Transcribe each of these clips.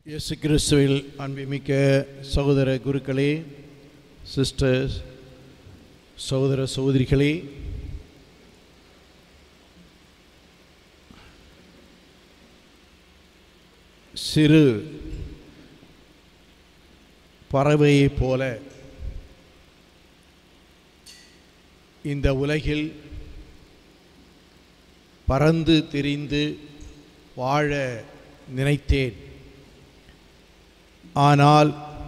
இயேசு கிறிஸ்துவில் அன்புமிக்க சகோதர குருக்களே சிஸ்டர்ஸ் சகோதர சகோதரிகளே சிறு பறவையைப் போல இந்த உலகில் பறந்து திரிந்து வாழ நினைத்தேன் ஆனால்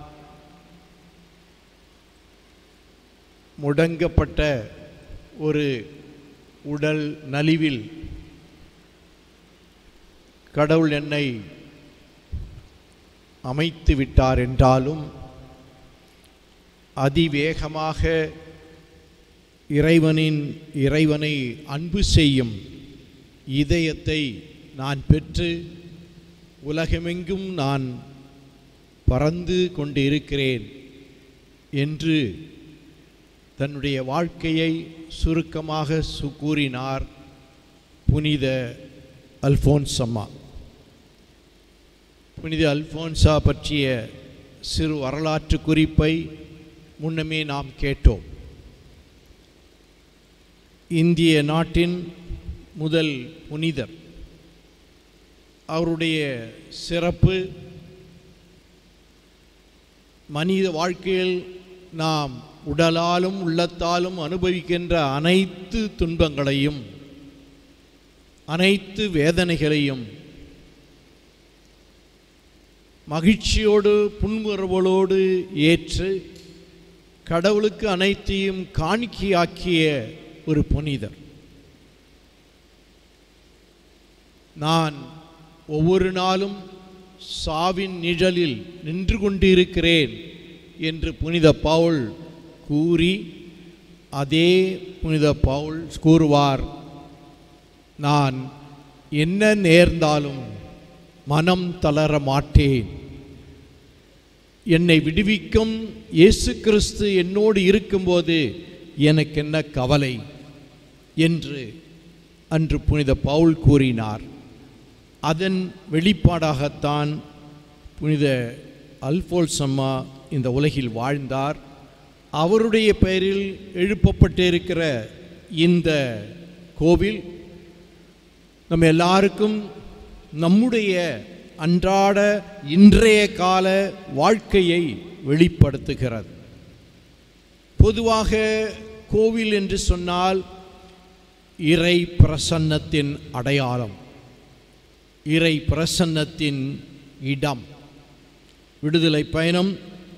முடங்கப்பட்ட ஒரு உடல் நலிவில் கடவுள் என்னை அமைத்து விட்டார் என்றாலும் அதிவேகமாக இறைவனின் இறைவனை அன்பு செய்யும் இதயத்தை நான் பெற்று உலகமெங்கும் நான் பறந்து கொண்டு இருக்கிறேன் என்று தன்னுடைய வாழ்க்கையை சுருக்கமாக சு கூறினார் புனித அல்ஃபோன்சம்மா புனித அல்ஃபோன்சா பற்றிய சிறு வரலாற்று குறிப்பை முன்னமே நாம் கேட்டோம் இந்திய நாட்டின் முதல் புனிதர் அவருடைய சிறப்பு மனித வாழ்க்கையில் நாம் உடலாலும் உள்ளத்தாலும் அனுபவிக்கின்ற அனைத்து துன்பங்களையும் அனைத்து வேதனைகளையும் மகிழ்ச்சியோடு புன்முறவலோடு ஏற்று கடவுளுக்கு அனைத்தையும் காணிக்கையாக்கிய ஒரு புனிதர் நான் ஒவ்வொரு நாளும் சாவின் நிழலில் நின்று கொண்டிருக்கிறேன் என்று புனித பவுல் கூறி அதே புனித பவுல் கூறுவார் நான் என்ன நேர்ந்தாலும் மனம் தளர மாட்டேன் என்னை விடுவிக்கும் இயேசு கிறிஸ்து என்னோடு இருக்கும்போது எனக்கு என்ன கவலை என்று அன்று புனித பவுல் கூறினார் அதன் வெளிப்பாடாகத்தான் புனித அல்போல்சம்மா இந்த உலகில் வாழ்ந்தார் அவருடைய பெயரில் எழுப்பப்பட்டிருக்கிற இந்த கோவில் நம்ம எல்லாருக்கும் நம்முடைய அன்றாட இன்றைய கால வாழ்க்கையை வெளிப்படுத்துகிறது பொதுவாக கோவில் என்று சொன்னால் இறை பிரசன்னத்தின் அடையாளம் இறை பிரசன்னத்தின் இடம் விடுதலை பயணம்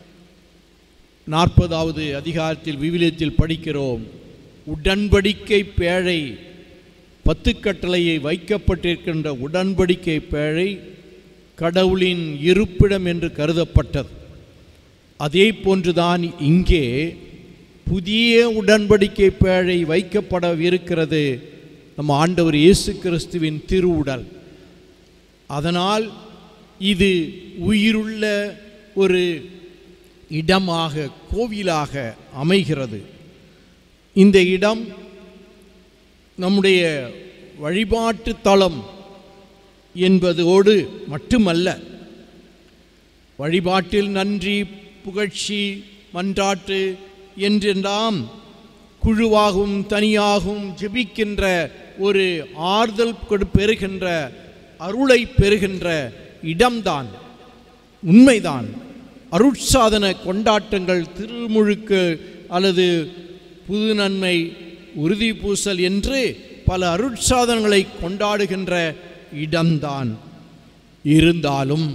நாற்பதாவது அதிகாரத்தில் விவிலியத்தில் படிக்கிறோம் உடன்படிக்கை பேழை பத்து கட்டளையை வைக்கப்பட்டிருக்கின்ற உடன்படிக்கை பேழை கடவுளின் இருப்பிடம் என்று கருதப்பட்டது அதே போன்றுதான் இங்கே புதிய உடன்படிக்கை பேழை வைக்கப்படவிருக்கிறது நம்ம ஆண்டவர் இயேசு கிறிஸ்துவின் திருவுடல் அதனால் இது உயிருள்ள ஒரு இடமாக கோவிலாக அமைகிறது இந்த இடம் நம்முடைய வழிபாட்டு தளம் என்பதோடு மட்டுமல்ல வழிபாட்டில் நன்றி புகழ்ச்சி மன்றாட்டு என்றெல்லாம் குழுவாகவும் தனியாகவும் ஜெபிக்கின்ற ஒரு ஆறுதல் கொடு பெறுகின்ற அருளை பெறுகின்ற இடம்தான் உண்மைதான் அருட்சாதன கொண்டாட்டங்கள் திருமுழுக்கு அல்லது புது நன்மை உறுதி பூசல் என்று பல அருட்சாதனங்களை கொண்டாடுகின்ற இடம்தான் இருந்தாலும்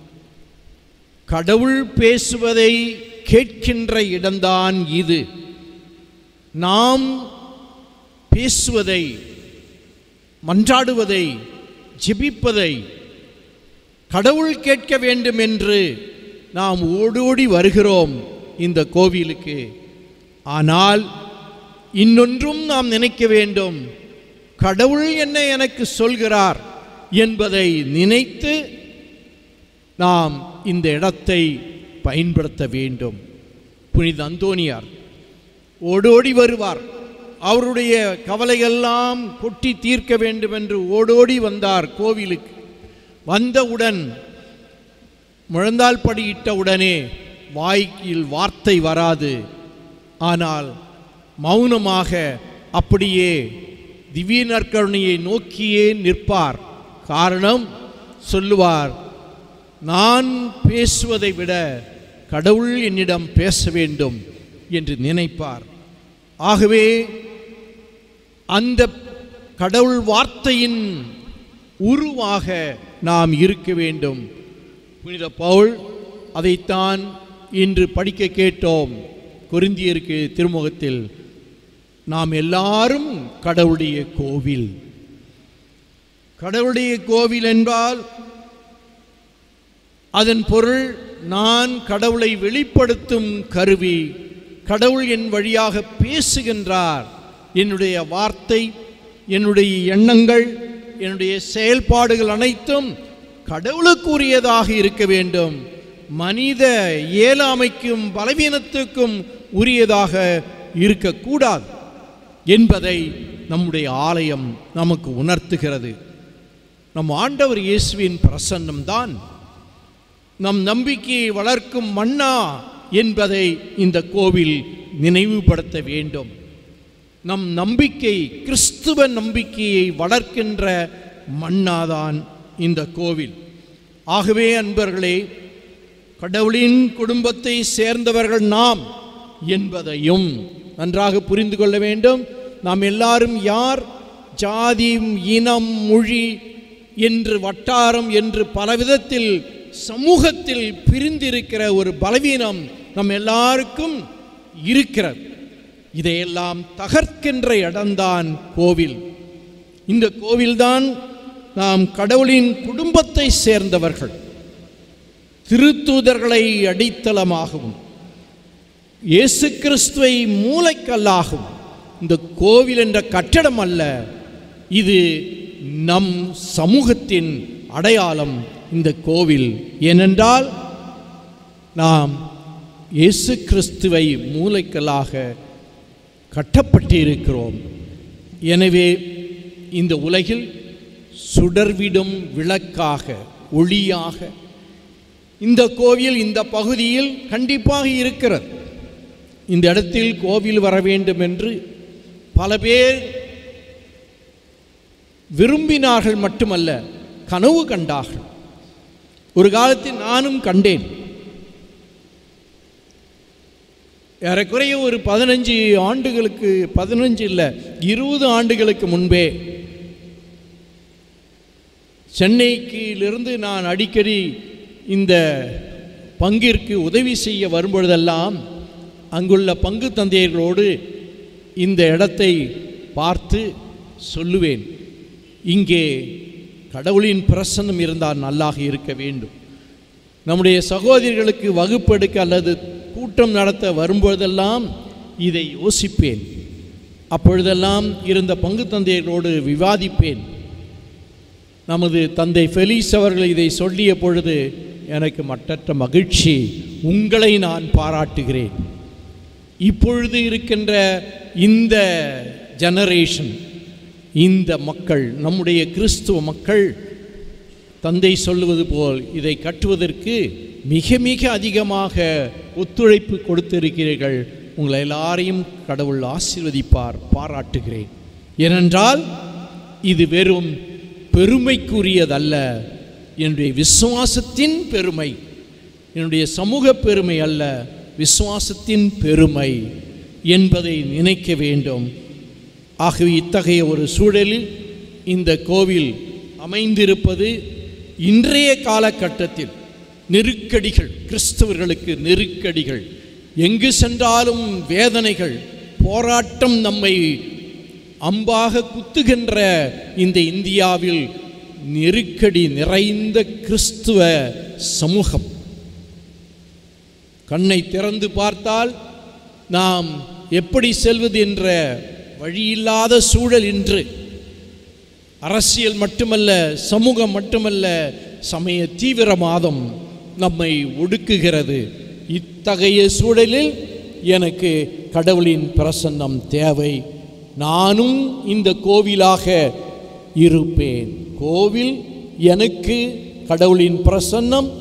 கடவுள் பேசுவதை கேட்கின்ற இடம்தான் இது நாம் பேசுவதை மன்றாடுவதை ஜெபிப்பதை கடவுள் கேட்க வேண்டும் என்று நாம் ஓடோடி வருகிறோம் இந்த கோவிலுக்கு ஆனால் இன்னொன்றும் நாம் நினைக்க வேண்டும் கடவுள் என்ன எனக்கு சொல்கிறார் என்பதை நினைத்து நாம் இந்த இடத்தை பயன்படுத்த வேண்டும் புனித அந்தோனியார் ஓடோடி வருவார் அவருடைய கவலையெல்லாம் கொட்டி தீர்க்க வேண்டும் என்று ஓடோடி வந்தார் கோவிலுக்கு வந்தவுடன் முழந்தால் படியிட்ட உடனே வாய்க்கில் வார்த்தை வராது ஆனால் மௌனமாக அப்படியே திவ்ய நற்கருணையை நோக்கியே நிற்பார் காரணம் சொல்லுவார் நான் பேசுவதை விட கடவுள் என்னிடம் பேச வேண்டும் என்று நினைப்பார் ஆகவே அந்த கடவுள் வார்த்தையின் உருவாக நாம் இருக்க வேண்டும் புனித பவுல் அதைத்தான் இன்று படிக்க கேட்டோம் கொரிந்தியருக்கு திருமுகத்தில் நாம் எல்லாரும் கடவுளுடைய கோவில் கடவுளுடைய கோவில் என்பால் அதன் பொருள் நான் கடவுளை வெளிப்படுத்தும் கருவி கடவுள் என் வழியாக பேசுகின்றார் என்னுடைய வார்த்தை என்னுடைய எண்ணங்கள் என்னுடைய செயல்பாடுகள் அனைத்தும் கடவுளுக்குரியதாக இருக்க வேண்டும் மனித இயலாமைக்கும் பலவீனத்துக்கும் உரியதாக இருக்கக்கூடாது என்பதை நம்முடைய ஆலயம் நமக்கு உணர்த்துகிறது நம் ஆண்டவர் இயேசுவின் பிரசன்னம்தான் நம் நம்பிக்கையை வளர்க்கும் மன்னா என்பதை இந்த கோவில் நினைவுபடுத்த வேண்டும் நம் நம்பிக்கை கிறிஸ்துவ நம்பிக்கையை வளர்க்கின்ற மன்னாதான் இந்த கோவில் ஆகவே அன்பர்களே கடவுளின் குடும்பத்தை சேர்ந்தவர்கள் நாம் என்பதையும் நன்றாக புரிந்து கொள்ள வேண்டும் நாம் எல்லாரும் யார் ஜாதி இனம் மொழி என்று வட்டாரம் என்று பலவிதத்தில் சமூகத்தில் பிரிந்திருக்கிற ஒரு பலவீனம் நம் எல்லாருக்கும் இருக்கிறது இதையெல்லாம் தகர்க்கின்ற இடம்தான் கோவில் இந்த கோவில்தான் நாம் கடவுளின் குடும்பத்தை சேர்ந்தவர்கள் திருத்தூதர்களை அடித்தளமாகவும் இயேசு கிறிஸ்துவை மூளைக்கல்லாகும் இந்த கோவில் என்ற கட்டடம் அல்ல இது நம் சமூகத்தின் அடையாளம் இந்த கோவில் ஏனென்றால் நாம் இயேசு கிறிஸ்துவை மூளைக்கல்லாக கட்டப்பட்டிருக்கிறோம் எனவே இந்த உலகில் சுடர்விடும் விளக்காக ஒளியாக இந்த கோவில் இந்த பகுதியில் கண்டிப்பாக இருக்கிறது இந்த இடத்தில் கோவில் வர வேண்டும் என்று பல பேர் விரும்பினார்கள் மட்டுமல்ல கனவு கண்டார்கள் ஒரு காலத்தில் நானும் கண்டேன் ஏறக்குறைய ஒரு பதினஞ்சு ஆண்டுகளுக்கு பதினஞ்சு இல்லை இருபது ஆண்டுகளுக்கு முன்பே சென்னைக்கிலிருந்து நான் அடிக்கடி இந்த பங்கிற்கு உதவி செய்ய வரும்பொழுதெல்லாம் அங்குள்ள பங்கு தந்தையர்களோடு இந்த இடத்தை பார்த்து சொல்லுவேன் இங்கே கடவுளின் பிரசன்னம் இருந்தால் நல்லாக இருக்க வேண்டும் நம்முடைய சகோதரிகளுக்கு வகுப்பெடுக்க அல்லது கூட்டம் நடத்த வரும்பொழுதெல்லாம் இதை யோசிப்பேன் அப்பொழுதெல்லாம் இருந்த பங்கு தந்தையர்களோடு விவாதிப்பேன் நமது தந்தை ஃபெலிஸ் அவர்கள் இதை சொல்லிய பொழுது எனக்கு மட்டற்ற மகிழ்ச்சி உங்களை நான் பாராட்டுகிறேன் இப்பொழுது இருக்கின்ற இந்த ஜெனரேஷன் இந்த மக்கள் நம்முடைய கிறிஸ்துவ மக்கள் தந்தை சொல்லுவது போல் இதை கட்டுவதற்கு மிக மிக அதிகமாக ஒத்துழைப்பு கொடுத்திருக்கிறீர்கள் உங்களை எல்லாரையும் கடவுள் ஆசீர்வதிப்பார் பாராட்டுகிறேன் ஏனென்றால் இது வெறும் பெருமைக்குரியதல்ல என்னுடைய விசுவாசத்தின் பெருமை என்னுடைய சமூக பெருமை அல்ல விசுவாசத்தின் பெருமை என்பதை நினைக்க வேண்டும் ஆகவே இத்தகைய ஒரு சூழலில் இந்த கோவில் அமைந்திருப்பது இன்றைய காலகட்டத்தில் நெருக்கடிகள் கிறிஸ்தவர்களுக்கு நெருக்கடிகள் எங்கு சென்றாலும் வேதனைகள் போராட்டம் நம்மை அம்பாக குத்துகின்ற இந்த இந்தியாவில் நெருக்கடி நிறைந்த கிறிஸ்துவ சமூகம் கண்ணை திறந்து பார்த்தால் நாம் எப்படி செல்வது என்ற வழியில்லாத சூழல் இன்று அரசியல் மட்டுமல்ல சமூகம் மட்டுமல்ல சமய தீவிரவாதம் நம்மை ஒடுக்குகிறது இத்தகைய சூழலில் எனக்கு கடவுளின் பிரசன்னம் தேவை நானும் இந்த கோவிலாக இருப்பேன் கோவில் எனக்கு கடவுளின் பிரசன்னம்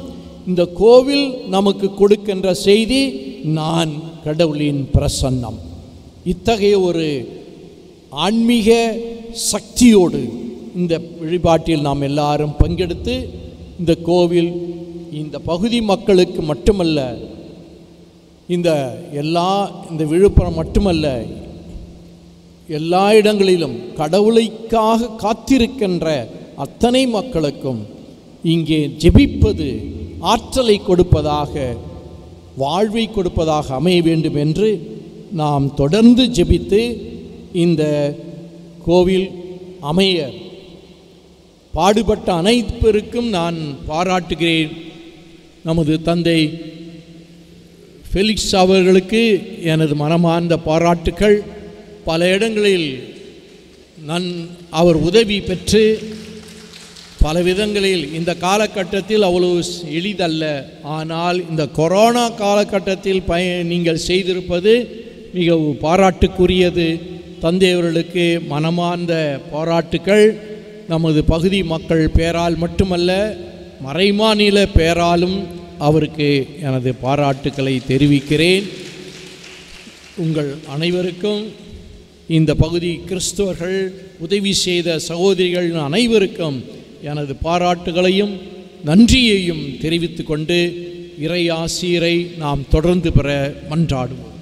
இந்த கோவில் நமக்கு கொடுக்கின்ற செய்தி நான் கடவுளின் பிரசன்னம் இத்தகைய ஒரு ஆன்மீக சக்தியோடு இந்த வழிபாட்டில் நாம் எல்லாரும் பங்கெடுத்து இந்த கோவில் இந்த பகுதி மக்களுக்கு மட்டுமல்ல இந்த எல்லா இந்த விழுப்புரம் மட்டுமல்ல எல்லா இடங்களிலும் கடவுளைக்காக காத்திருக்கின்ற அத்தனை மக்களுக்கும் இங்கே ஜெபிப்பது ஆற்றலை கொடுப்பதாக வாழ்வை கொடுப்பதாக அமைய வேண்டும் என்று நாம் தொடர்ந்து ஜெபித்து இந்த கோவில் அமைய பாடுபட்ட அனைவருக்கும் நான் பாராட்டுகிறேன் நமது தந்தை ஃபெலிக்ஸ் அவர்களுக்கு எனது மனமார்ந்த பாராட்டுக்கள் பல இடங்களில் நான் அவர் உதவி பெற்று பல விதங்களில் இந்த காலகட்டத்தில் அவ்வளவு எளிதல்ல ஆனால் இந்த கொரோனா காலகட்டத்தில் பய நீங்கள் செய்திருப்பது மிகவும் பாராட்டுக்குரியது தந்தையவர்களுக்கு மனமார்ந்த பாராட்டுக்கள் நமது பகுதி மக்கள் பேரால் மட்டுமல்ல மறைமாநில பேராலும் அவருக்கு எனது பாராட்டுக்களை தெரிவிக்கிறேன் உங்கள் அனைவருக்கும் இந்த பகுதி கிறிஸ்துவர்கள் உதவி செய்த சகோதரிகள் அனைவருக்கும் எனது பாராட்டுகளையும் நன்றியையும் தெரிவித்துக் கொண்டு இறை ஆசிரியரை நாம் தொடர்ந்து பெற மன்றாடுவோம்